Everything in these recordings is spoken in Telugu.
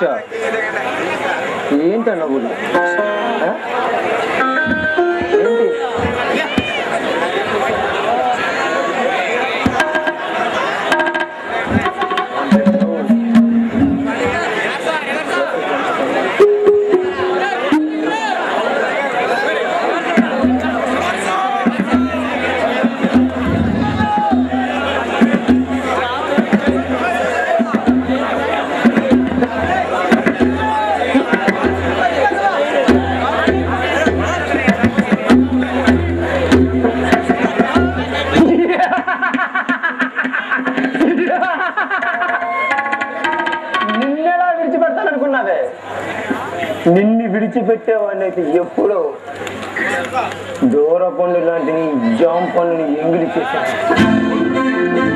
అనూష ఏంటన్న ఊళ్ళు ఆ? ఏంటి నిన్నెలా విడిచిపెడతాననుకున్నావే నిన్ను విడిచిపెట్టేవాడిని అయితే ఎప్పుడో దూర పండు లాంటి నీ జామ్ పండుని ఎంగిలి చేశాను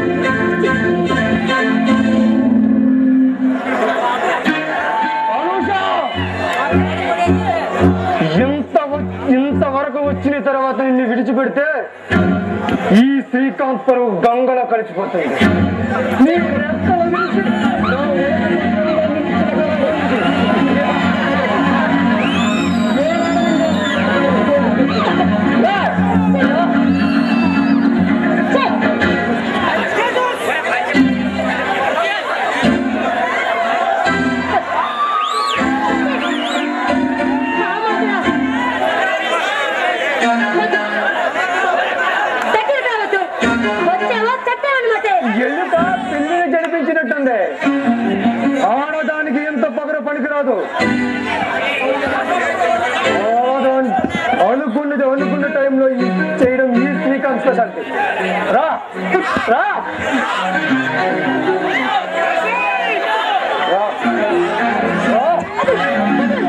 అనూష! ఇంత వ- ఇంతవరకు వచ్చిన తర్వాత నిన్ను విడిచిపెడితే ఈ శ్రీకాంత్ పరువు గంగలో కలిసిపోతుంది నీ రెక్కల నుంచి నా దగ్గర కావచ్చు వచ్చావా చట్టామన్నమాట ఎలుక పిల్లిని జడిపించినట్టుంది ఆడదానికి ఎంత పగర పనికిరాదు ఆడదాని అనుకున్నది అనుకున్న టైంలో ఈ చేయడం ఈ శ్రీకాంత్ స్పెషాలిటీ రా రా రా. రా.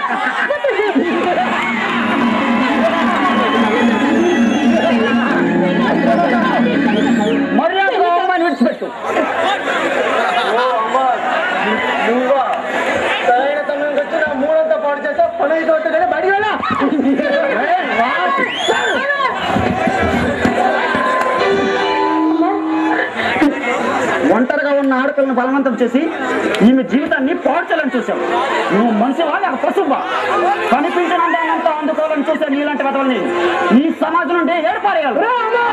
మర్యాదగా అమ్మాయిని విడిచిపెట్టు ఓ అమ్మా, నువ్వా సరైన సమయం వచ్చి నా మూడంతా పాడు చేస్తా పని అయితే వస్తుంది బయటికి వెళ్ళా ఏయ్, రా. ఒంటరిగా ఉన్న ఆడపిల్లను బలవంతం చేసి ఈమె జీవితాన్ని పాడు చేయాలని చూసావు నువ్వు మనిషివా లేక పశువా కనిపించిన దానంతా అందుకోవాలని చూసే నీలాంటి కథల్ని ఈ సమాజం నుండి ఏర్పారేయాలి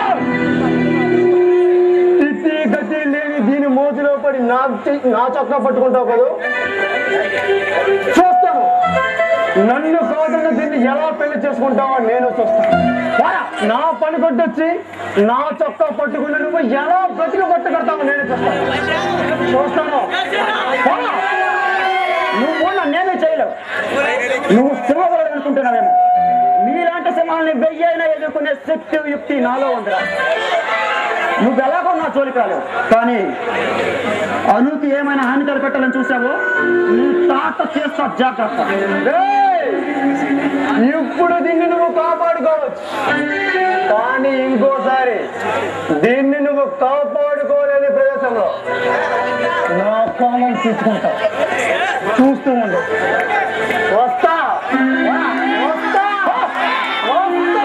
తిత్తి గతి లేని దీని మోతిలో పడి నా చె- నా చొక్కా పట్టుకుంటావు కదా చూస్తాను నన్ను కాదన్న దీన్ని ఎలా పెళ్లి చేసుకుంటావో నేను చూస్తాను పోరా, నా పని కొట్టొచ్చి నా చొక్కా పట్టుకున్న నువ్వు ఎలా బ్రతిక పట్టు కడతావో నేను చూస్తాను చూస్తాను పోరా. నువ్వు నన్నేమీ చేయలేవు నువ్వు సింహబలుడు అనుకుంటున్నావేమో మీలాంటి సింహాలని వెయ్యి అయినా ఎదుర్కొనే శక్తి యుక్తి నాలో ఉందిరా నువ్వు ఎలాగో నా జోలికి రాలేవు కానీ అనుకి ఏమైనా హాని తలపెట్టాలని చూసావో నీ తాత చేస్తా జాగ్రత్త ఏయ్! ఇప్పుడు దీన్ని నువ్వు కాపాడుకోవచ్చు కానీ ఇంకోసారి దీన్ని నువ్వు కాపాడుకోలేని ప్రదేశంలో నా కాలం తీసుకుంటా చూస్తూ ఉండు వస్తా వస్తా వస్తా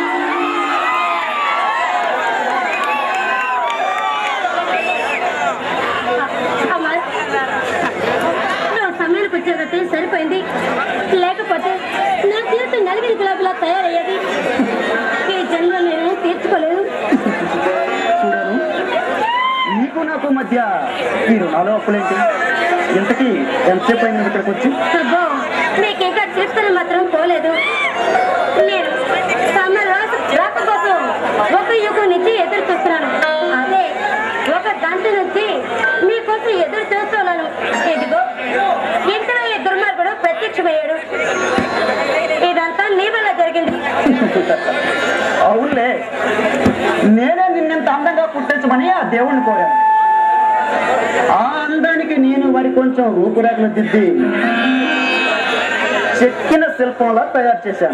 అమ్మా నువ్వు సమయానికి వచ్చేటట్టు సరిపోయింది లేకపోతే నా జీవితం నలిగిన గులాబీలా తయారయ్యేది ఈ జన్మ నేను తీర్చుకోలేదు చూడను నీకు నాకు మధ్య ఈ రుణాలు అప్పులేంటి ఇంతకీ ఎంతసేపు అయింది ఇక్కడికి వచ్చి అబ్బో మీకు ఇంకా చేస్తాను మాత్రం పోలేదు నేను తమ రాక రాక కోసం ఒక యుగం నుంచి ఎదురు చూస్తున్నాను అదే ఒక గంట నుంచి మీకోసం ఎదురు చూస్తున్నాను ఇదిగో ఇంతలో ఈ దుర్మార్గుడు ప్రత్యక్షమయ్యాడు ఇదంతా నీ వల్ల జరిగింది అవునులే నేనే నిన్నెంత అందంగా పుట్టించమని ఆ దేవుణ్ణి కోరాను ఆ అందానికి నేను మరి కొంచెం రూపురేఖలు దిద్ది చెక్కిన శిల్పంలా తయారు చేశాను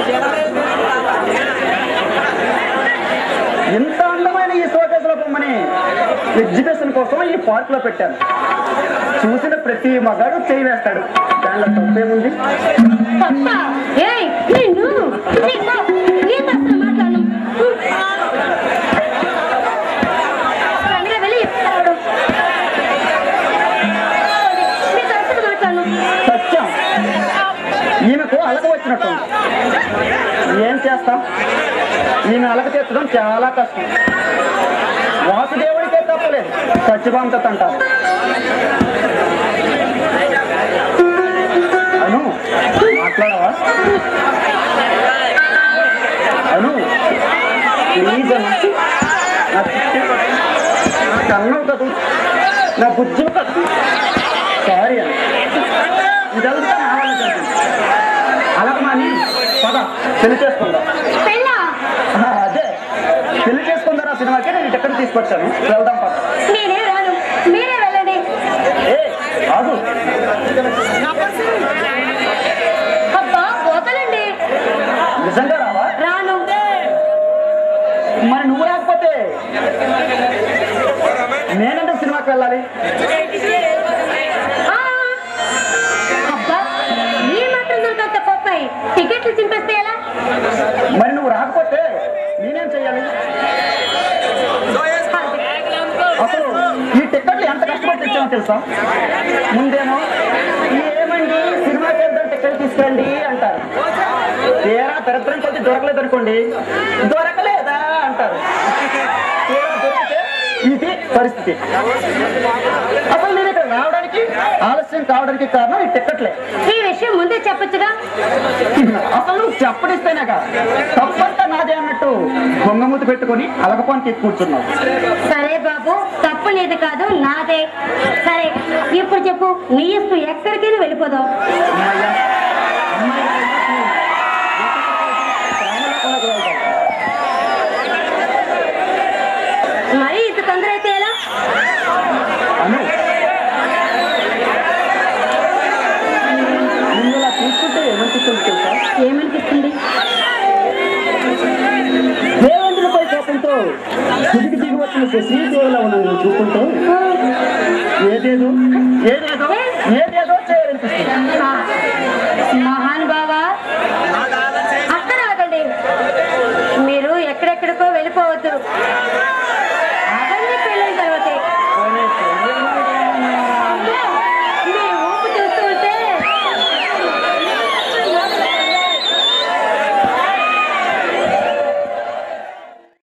ఇంత అందమైన ఈ శోకేశ్వర బొమ్మని ఎగ్జిబిషన్ కోసం ఈ పార్క్ లో పెట్టాను చూసిన ప్రతి మగాడు చేయి వేస్తాడు దానిలో తప్పేముంది తప్ప ఏయ్ నిన్ను నీతో నీతో అసలు మాట్లాడను వెంటనే వెళ్ళి నీతో అసలు మాట్లాడను చేస్తాం ఈమె అలక తెచ్చడం చాలా కష్టం వాసుదేవుడికే తప్పలేదు సత్యభామత అంటారు అను మాట్లాడవా అను ప్లీజ్ అను నా చిట్టి నా కన్నం కదు నా బుజ్జు కదు సారీ అను ఇదంతా నా వల్ల జరిగింది అలాగ మాని పద పెళ్లి చేసుకుందాం పెళ్ళా ఆ, అదే పెళ్లి చేసుకుందారా సినిమాకి నేను ఎక్కడ తీసుకొచ్చాను వెళ్దాం పద నేనే రాను మీరే వెళ్ళండి ఏ ఆగు అబ్బా వదలండి నిజంగా రావా రాను మరి నువ్వు రాకపోతే నేనంటే సినిమాకి వెళ్ళాలి ఆ! అబ్బా ఈ మాత్రం దొరికంత పప్పాయి టికెట్లు చింపేస్తే ఎలా మరి నువ్వు రాకపోతే నేనేం చెయ్యాలి అసలు ఈ టికెట్లు ఎంత కష్టపడి తెచ్చామో తెలుసా ముందేమో ఏమండి సినిమాకి వెళ్తాం టికెట్ తీసుకురండి అంటారు తీరా దరిద్రం కొద్ది దొరకలేదు అనుకోండి దొరకలేదా అంటారు తీరా దొరికితే ఇది పరిస్థితి అసలు నేను ఇక్కడ రావడానికి ఆలస్యం కావడానికి కారణం ఈ టికెట్లే ఈ విషయం ముందే చెప్పొచ్చుగా అసలు నువ్వు చెప్పడిస్తేనేగా తప్పంతా నాదే అన్నట్టు బొంగమూతి పెట్టుకొని అలగపానికి ఎక్కి కూర్చున్నావు సరే బాబు తప్పు నీది కాదు నాదే సరే ఇప్పుడు చెప్పు నీ ఇష్టం ఎక్కడికైనా వెళ్ళిపోదాం అమ్మయ్య. అమ్మయ్య. ప్రాణాలకు వెళ్దాం. మరి ఇంత తొందర అయితే ఎలా అను నిన్ను ఇలా చూస్తుంటే ఏమనిపిస్తుంది తెలుసా ఏమనిపిస్తుంది దేవేంద్రులపై కోపంతో దిగి దిగి వచ్చిన శ్రీదేవిలో ఉన్న నువ్వు చూస్తుంటే ఏదేదో ఏదేదో ఏదేదో చేయాలనిపిస్తుంది ఆ,